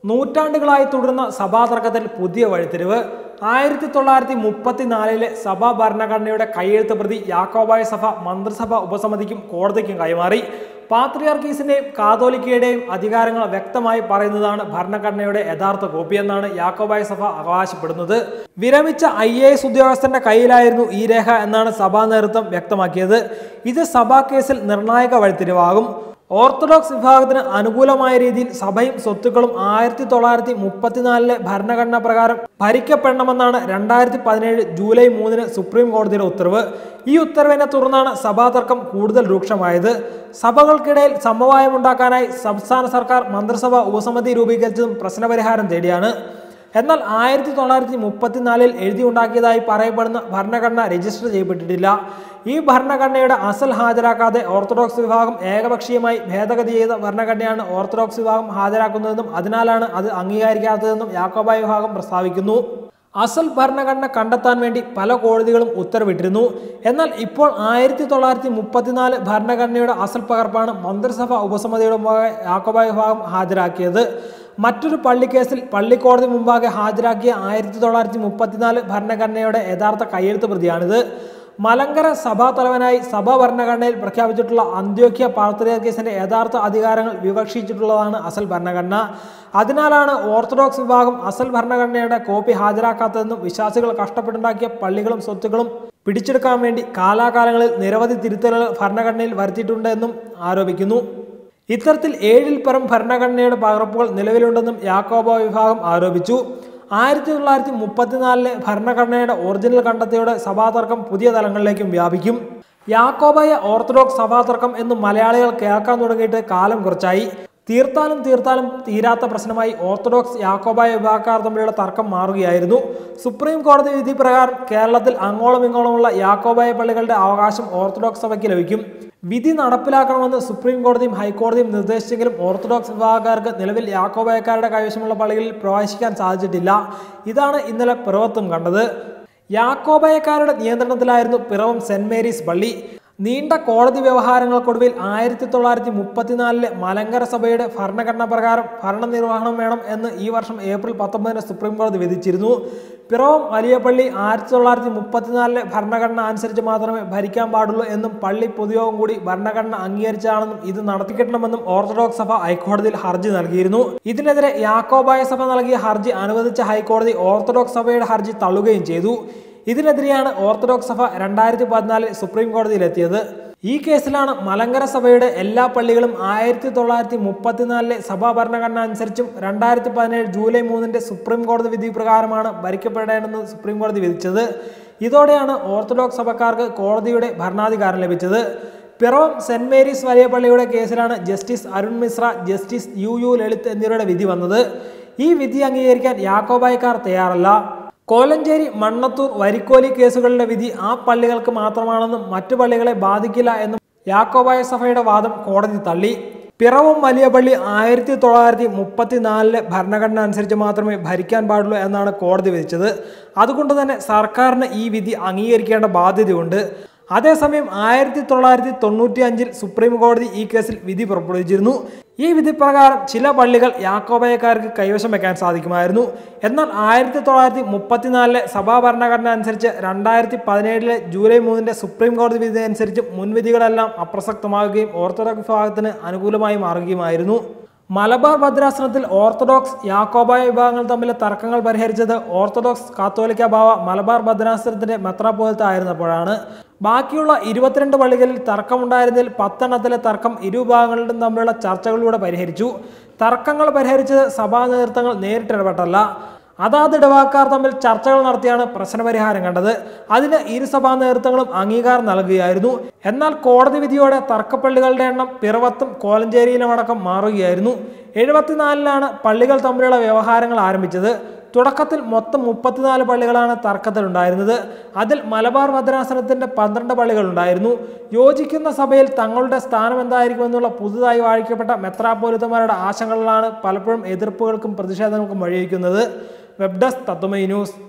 നൂറ്റാണ്ടുകളായി തുടരുന്ന സഭാതർക്കത്തിൽ പുതിയ വഴിത്തിരിവ് ആയിരത്തി തൊള്ളായിരത്തി മുപ്പത്തിനാലിലെ സഭാ ഭരണഘടനയുടെ കയ്യെഴുത്ത് പ്രതി യാക്കോബായ സഭ മന്ത്രിസഭ ഉപസമിതിക്കും കോടതിക്കും കൈമാറി പാത്രിയാർക്കീസിന്റെയും കാതോലിക്കയുടെയും അധികാരങ്ങൾ വ്യക്തമായി പറയുന്നതാണ് ഭരണഘടനയുടെ യഥാർത്ഥ കോപ്പിയെന്നാണ് യാക്കോബായ സഭ അവകാശപ്പെടുന്നത് വിരമിച്ച ഐ എ എസ് ഉദ്യോഗസ്ഥന്റെ കയ്യിലായിരുന്നു ഈ രേഖ എന്നാണ് സഭാ നേതൃത്വം വ്യക്തമാക്കിയത് ഇത് സഭാ കേസിൽ നിർണായക വഴിത്തിരിവാകും ഓർത്തഡോക്സ് വിഭാഗത്തിന് അനുകൂലമായ രീതിയിൽ സഭയും സ്വത്തുക്കളും ആയിരത്തി തൊള്ളായിരത്തി മുപ്പത്തിനാലിലെ ഭരണഘടന പ്രകാരം ഭരിക്കപ്പെടണമെന്നാണ് രണ്ടായിരത്തി പതിനേഴ് ജൂലൈ മൂന്നിന് സുപ്രീം കോടതിയുടെ ഉത്തരവ് ഈ ഉത്തരവിനെ തുടർന്നാണ് സഭാതർക്കം കൂടുതൽ രൂക്ഷമായത് സഭകൾക്കിടയിൽ സമവായമുണ്ടാക്കാനായി സംസ്ഥാന സർക്കാർ മന്ത്രിസഭ ഉപസമിതി രൂപീകരിച്ചതും പ്രശ്നപരിഹാരം തേടിയാണ് എന്നാൽ ആയിരത്തി തൊള്ളായിരത്തി മുപ്പത്തിനാലിൽ എഴുതിയുണ്ടാക്കിയതായി പറയപ്പെടുന്ന ഭരണഘടന രജിസ്റ്റർ ചെയ്യപ്പെട്ടിട്ടില്ല ഈ ഭരണഘടനയുടെ അസൽ ഹാജരാക്കാതെ ഓർത്തഡോക്സ് വിഭാഗം ഏകപക്ഷീയമായി ഭേദഗതി ചെയ്ത ഭരണഘടനയാണ് ഓർത്തഡോക്സ് വിഭാഗം ഹാജരാക്കുന്നതെന്നും അതിനാലാണ് അത് അംഗീകരിക്കാത്തതെന്നും യാക്കോബായ വിഭാഗം പ്രസ്താവിക്കുന്നു അസൽ ഭരണഘടന കണ്ടെത്താൻ വേണ്ടി പല കോടതികളും ഉത്തരവിട്ടിരുന്നു എന്നാൽ ഇപ്പോൾ ആയിരത്തി തൊള്ളായിരത്തി മുപ്പത്തിനാല് ഭരണഘടനയുടെ അസൽ പകർപ്പാണ് മന്ത്രിസഭ ഉപസമിതിയുടെ മുമ്പാകെ യാക്കോബായ വിഭാഗം ഹാജരാക്കിയത് മറ്റൊരു പള്ളിക്കേസിൽ പള്ളിക്കോടതി മുമ്പാകെ ഹാജരാക്കിയ ആയിരത്തി തൊള്ളായിരത്തി മുപ്പത്തിനാല് ഭരണഘടനയുടെ യഥാർത്ഥ കയ്യെഴുത്ത് പ്രതിയാണിത് മലങ്കര സഭാ തലവനായി സഭാ ഭരണഘടനയിൽ പ്രഖ്യാപിച്ചിട്ടുള്ള അന്ത്യോക്യ പാർത്രിയാർക്കീസിന്റെ യഥാർത്ഥ അധികാരങ്ങൾ വിവക്ഷിച്ചിട്ടുള്ളതാണ് അസൽ ഭരണഘടന അതിനാലാണ് ഓർത്തഡോക്സ് വിഭാഗം അസൽ ഭരണഘടനയുടെ കോപ്പി ഹാജരാക്കാത്തതെന്നും വിശ്വാസികൾ കഷ്ടപ്പെട്ടുണ്ടാക്കിയ പള്ളികളും സ്വത്തുക്കളും പിടിച്ചെടുക്കാൻ വേണ്ടി കാലാകാലങ്ങളിൽ നിരവധി തിരുത്തലുകൾ ഭരണഘടനയിൽ വരുത്തിയിട്ടുണ്ടെന്നും ആരോപിക്കുന്നു ഇത്തരത്തിൽ ഏഴിൽ പരം ഭരണഘടനയുടെ പകർപ്പുകൾ നിലവിലുണ്ടെന്നും യാക്കോബ വിഭാഗം ആരോപിച്ചു ആയിരത്തി തൊള്ളായിരത്തി മുപ്പത്തിനാലിലെ ഭരണഘടനയുടെ ഒറിജിനൽ കണ്ടെത്തിയോടെ സഭാതർക്കം പുതിയ തലങ്ങളിലേക്കും വ്യാപിക്കും യാക്കോബായ ഓർത്തഡോക്സ് സഭാതർക്കം എന്ന് മലയാളികൾ കേൾക്കാൻ തുടങ്ങിയിട്ട് കാലം കുറച്ചായി തീർത്താലും തീർത്താലും തീരാത്ത പ്രശ്നമായി ഓർത്തഡോക്സ് യാക്കോബായ വിഭാഗക്കാർ തമ്മിലുള്ള തർക്കം മാറുകയായിരുന്നു സുപ്രീം കോടതി വിധി പ്രകാരം കേരളത്തിൽ അങ്ങോളം ഇങ്ങോളമുള്ള യാക്കോബായ പള്ളികളുടെ അവകാശം ഓർത്തഡോക്സ് സഭയ്ക്ക് ലഭിക്കും വിധി നടപ്പിലാക്കണമെന്ന് സുപ്രീം കോടതിയും ഹൈക്കോടതിയും നിർദ്ദേശിച്ചെങ്കിലും ഓർത്തഡോക്സ് വിഭാഗക്കാർക്ക് നിലവിൽ യാക്കോബായക്കാരുടെ കൈവശമുള്ള പള്ളികളിൽ പ്രവേശിക്കാൻ സാധിച്ചിട്ടില്ല ഇതാണ് ഇന്നലെ പിറവത്തും കണ്ടത് യാക്കോബായക്കാരുടെ നിയന്ത്രണത്തിലായിരുന്നു പിറവം സെന്റ് മേരീസ് പള്ളി നീണ്ട കോടതി വ്യവഹാരങ്ങൾക്കൊടുവിൽ ആയിരത്തി തൊള്ളായിരത്തി മുപ്പത്തിനാലിലെ മലങ്കര സഭയുടെ ഭരണഘടന പ്രകാരം ഭരണനിർവഹണം വേണം എന്ന് ഈ വർഷം ഏപ്രിൽ പത്തൊമ്പതിന് സുപ്രീം കോടതി വിധിച്ചിരുന്നു പിറവം വലിയപള്ളി ആയിരത്തി തൊള്ളായിരത്തി മുപ്പത്തിനാലിലെ ഭരണഘടന അനുസരിച്ച് മാത്രമേ ഭരിക്കാൻ പാടുള്ളൂ എന്നും പള്ളി പൊതുയോഗം കൂടി ഭരണഘടന അംഗീകരിച്ചാണെന്നും ഇത് നടത്തിക്കിട്ടണമെന്നും ഓർത്തഡോക്സ് സഭ ഹൈക്കോടതിയിൽ ഹർജി നൽകിയിരുന്നു ഇതിനെതിരെ യാക്കോബായ സഭ നൽകിയ ഹർജി അനുവദിച്ച ഹൈക്കോടതി ഓർത്തഡോക്സ് സഭയുടെ ഹർജി തള്ളുകയും ചെയ്തു ഇതിനെതിരെയാണ് ഓർത്തഡോക്സ് സഭ രണ്ടായിരത്തി പതിനാലിൽ സുപ്രീം കോടതിയിലെത്തിയത് ഈ കേസിലാണ് മലങ്കര സഭയുടെ എല്ലാ പള്ളികളും ആയിരത്തി തൊള്ളായിരത്തി മുപ്പത്തിനാലിലെ സഭാ ഭരണഘടന അനുസരിച്ചും രണ്ടായിരത്തി പതിനേഴ് ജൂലൈ മൂന്നിന്റെ സുപ്രീം കോടതി വിധി പ്രകാരമാണ് ഭരിക്കപ്പെടേണ്ടെന്ന് സുപ്രീം കോടതി വിധിച്ചത് ഇതോടെയാണ് ഓർത്തഡോക്സ് സഭക്കാർക്ക് കോടതിയുടെ ഭരണാധികാരം ലഭിച്ചത് പിറവം സെന്റ് മേരീസ് വലിയ പള്ളിയുടെ കേസിലാണ് justice Arun Mishra justice U U Lalit എന്നിവരുടെ വിധി വന്നത് ഈ വിധി അംഗീകരിക്കാൻ യാക്കോബായക്കാർ തയ്യാറല്ല കോലഞ്ചേരി മണ്ണത്തൂർ വരിക്കോലി കേസുകളിലെ വിധി ആ പള്ളികൾക്ക് മാത്രമാണെന്നും മറ്റു പള്ളികളെ ബാധിക്കില്ല എന്നും യാക്കോബായ സഭയുടെ വാദം കോടതി തള്ളി പിറവം വലിയ പള്ളി ആയിരത്തി തൊള്ളായിരത്തി മുപ്പത്തിനാലിലെ ഭരണഘടന അനുസരിച്ച് മാത്രമേ ഭരിക്കാൻ പാടുള്ളൂ എന്നാണ് കോടതി വിധിച്ചത് അതുകൊണ്ട് തന്നെ സർക്കാരിന് ഈ വിധി അംഗീകരിക്കേണ്ട ബാധ്യതയുണ്ട് അതേസമയം ആയിരത്തി തൊള്ളായിരത്തി തൊണ്ണൂറ്റി അഞ്ചിൽ സുപ്രീം കോടതി ഈ കേസിൽ വിധി പുറപ്പെടുവിച്ചിരുന്നു ഈ വിധി പ്രകാരം ചില പള്ളികൾ യാക്കോബയക്കാർക്ക് കൈവശം വെക്കാൻ സാധിക്കുമായിരുന്നു എന്നാൽ ആയിരത്തി തൊള്ളായിരത്തി മുപ്പത്തിനാലിലെ സഭാ ഭരണഘടന അനുസരിച്ച് രണ്ടായിരത്തി പതിനേഴിലെ ജൂലൈ മൂന്നിന്റെ സുപ്രീം കോടതി വിധി അനുസരിച്ച് മുൻവിധികളെല്ലാം അപ്രസക്തമാകുകയും ഓർത്തഡോക്സ് വിഭാഗത്തിന് അനുകൂലമായി മാറുകയുമായിരുന്നു മലബാർ ഭദ്രാസനത്തിൽ ഓർത്തഡോക്സ് യാക്കോബായ വിഭാഗങ്ങൾ തമ്മിലെ തർക്കങ്ങൾ പരിഹരിച്ചത് ഓർത്തഡോക്സ് കാത്തോലിക്ക ബാവ മലബാർ ഭദ്രാസനത്തിന്റെ മെത്രാപോലത്തെ ആയിരുന്നപ്പോഴാണ് ബാക്കിയുള്ള ഇരുപത്തിരണ്ട് പള്ളികളിൽ തർക്കമുണ്ടായിരുന്നതിൽ പത്തെണ്ണത്തിലെ തർക്കം ഇരു വിഭാഗങ്ങളിലും തമ്മിലുള്ള ചർച്ചകളിലൂടെ പരിഹരിച്ചു തർക്കങ്ങൾ പരിഹരിച്ചത് സഭാ നേതൃത്വങ്ങൾ നേരിട്ടിടപെട്ടല്ല അതാത് ഇടവാക്കാർ തമ്മിൽ ചർച്ചകൾ നടത്തിയാണ് പ്രശ്നപരിഹാരം കണ്ടത് അതിന് ഇരു സഭാ നേതൃത്വങ്ങളും അംഗീകാരം നൽകുകയായിരുന്നു എന്നാൽ കോടതി വിധിയോടെ തർക്കപ്പള്ളികളുടെ എണ്ണം പിറവത്തും കോലഞ്ചേരിയിലുമടക്കം മാറുകയായിരുന്നു എഴുപത്തിനാലിലാണ് പള്ളികൾ തമ്മിലുള്ള വ്യവഹാരങ്ങൾ ആരംഭിച്ചത് തുടക്കത്തിൽ മൊത്തം മുപ്പത്തിനാല് പള്ളികളാണ് തർക്കത്തിലുണ്ടായിരുന്നത് അതിൽ മലബാർ ഭദ്രാസനത്തിന്റെ പന്ത്രണ്ട് പള്ളികൾ ഉണ്ടായിരുന്നു യോജിക്കുന്ന സഭയിൽ തങ്ങളുടെ സ്ഥാനം എന്തായിരിക്കുമെന്നുള്ള പുതുതായി വാഴിക്കപ്പെട്ട മെത്രാപോലിത്തമാരുടെ ആശങ്കകളാണ് പലപ്പോഴും എതിർപ്പുകൾക്കും പ്രതിഷേധങ്ങൾക്കും വഴിവെക്കുന്നത് വെബ് ഡെസ്ക് തത്വമൈ ന്യൂസ്